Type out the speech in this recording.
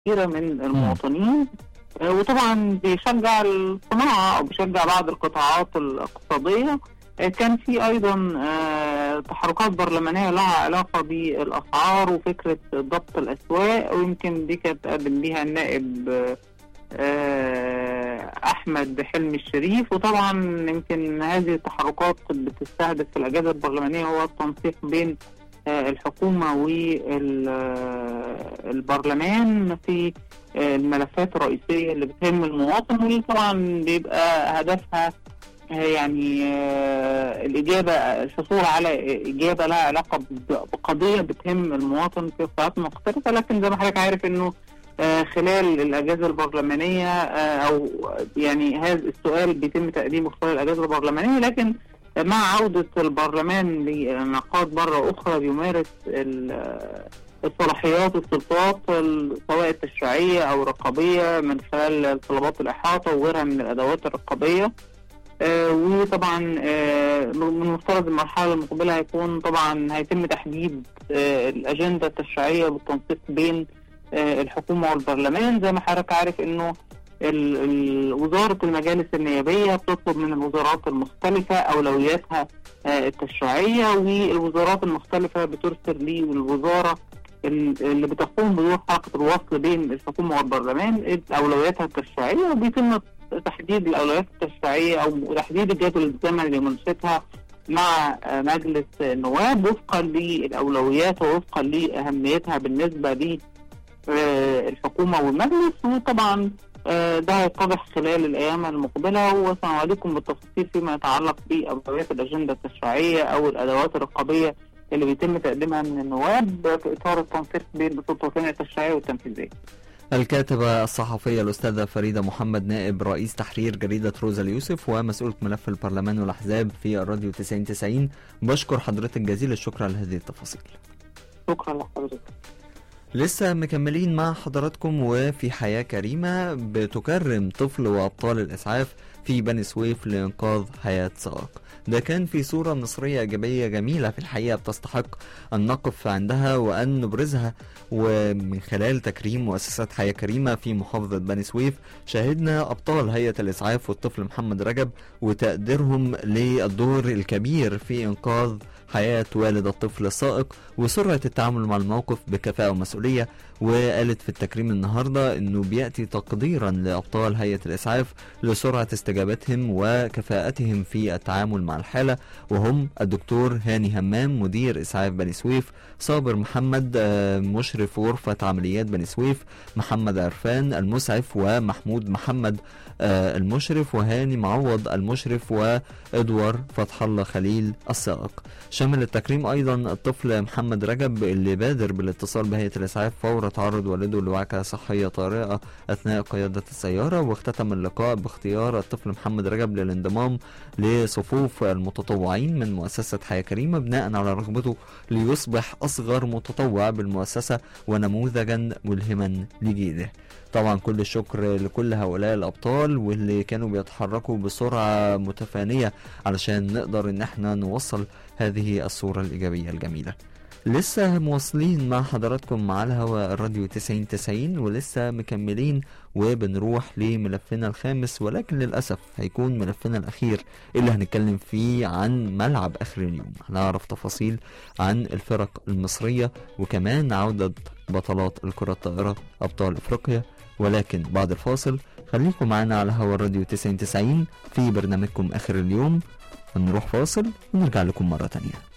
كثيره من المواطنين آه، وطبعا بيشجع الصناعه او بيشجع بعض القطاعات الاقتصاديه آه، كان في ايضا آه، تحركات برلمانيه لها علاقه بالاسعار وفكره ضبط الاسواق ويمكن دي كانت قدم بيها النائب آه، آه، احمد حلمي الشريف وطبعا يمكن هذه التحركات بتستهدف في الاجازه البرلمانيه هو التنسيق بين آه، الحكومه والبرلمان في آه، الملفات الرئيسيه اللي بتهم المواطن واللي طبعا بيبقى هدفها آه، يعني آه، الاجابه الحصول على اجابه لها علاقه ب- بقضيه بتهم المواطن في قطاعات مختلفه لكن زي ما حضرتك عارف انه آه، خلال الاجازه البرلمانيه آه، او يعني هذا السؤال بيتم تقديمه خلال الاجازه البرلمانيه لكن مع عوده البرلمان لنقاط بره اخرى بيمارس ال- الصلاحيات والسلطات ال- سواء التشريعيه او الرقابيه من خلال طلبات الاحاطه وغيرها من الادوات الرقابيه آه، وطبعا آه، من المفترض المرحله المقبله هيكون طبعا هيتم تحديد آه، الاجنده التشريعيه بالتنسيق بين آه، الحكومه والبرلمان زي ما حضرتك عارف انه ال- ال- وزاره المجالس النيابيه بتطلب من الوزارات المختلفه اولوياتها آه، التشريعيه والوزارات المختلفه بترسل للوزاره ال- اللي بتقوم بدور حلقه الوصل بين الحكومه والبرلمان اولوياتها التشريعيه وبيتم تحديد الاولويات التشريعيه او تحديد الجدول الزمني لمناقشتها مع آه، مجلس النواب وفقا للاولويات ووفقا لاهميتها بالنسبه ل آه، الحكومه والمجلس وطبعا آه، ده هيتضح خلال الايام المقبله وسنعليكم بالتفاصيل فيما يتعلق باولويات الاجنده التشريعيه او الادوات الرقابيه اللي بيتم تقديمها من النواب في اطار التنسيق بين السلطتين التشريعيه والتنفيذيه. الكاتبة الصحفية الأستاذة فريدة محمد نائب رئيس تحرير جريدة روزا اليوسف ومسؤولة ملف البرلمان والأحزاب في الراديو 9090 بشكر حضرتك جزيل الشكر على هذه التفاصيل شكرا لحضرتك. لسه مكملين مع حضراتكم وفي حياة كريمة بتكرم طفل وأبطال الإسعاف في بني سويف لإنقاذ حياة سائق ده كان في صورة مصرية إيجابية جميلة في الحقيقة بتستحق أن نقف عندها وأن نبرزها ومن خلال تكريم مؤسسات حياة كريمة في محافظة بني سويف شاهدنا أبطال هيئة الإسعاف والطفل محمد رجب وتقديرهم للدور الكبير في إنقاذ حياة والد الطفل السائق وسرعة التعامل مع الموقف بكفاءة ومسؤولية وقالت في التكريم النهاردة أنه بيأتي تقديرا لأبطال هيئة الإسعاف لسرعة استجابتهم وكفاءتهم في التعامل مع الحالة وهم الدكتور هاني همام مدير إسعاف بني سويف صابر محمد آه، مشرف غرفة عمليات بني سويف محمد عرفان المسعف ومحمود محمد آه، المشرف وهاني معوض المشرف وإدوار فتح الله خليل السائق شمل التكريم أيضا الطفل محمد رجب اللي بادر بالاتصال بهيئة الإسعاف فور تعرض والده لوعكة صحية طارئة أثناء قيادة السيارة واختتم اللقاء باختيار الطفل محمد رجب للانضمام لصفوف المتطوعين من مؤسسة حياة كريمة بناء على رغبته ليصبح أصغر متطوع بالمؤسسة ونموذجا ملهما لجيله طبعا كل الشكر لكل هؤلاء الأبطال واللي كانوا بيتحركوا بسرعة متفانية علشان نقدر إن احنا نوصل هذه الصورة الإيجابية الجميلة لسه مواصلين مع حضراتكم على هوا الراديو 90 90 ولسه مكملين وبنروح لملفنا الخامس ولكن للأسف هيكون ملفنا الأخير اللي هنتكلم فيه عن ملعب آخر اليوم هنعرف تفاصيل عن الفرق المصرية وكمان عودة بطلات الكرة الطائرة أبطال أفريقيا ولكن بعد الفاصل خليكم معنا على هوا الراديو 90 90 في برنامجكم آخر اليوم هنروح فاصل ونرجع لكم مرة تانية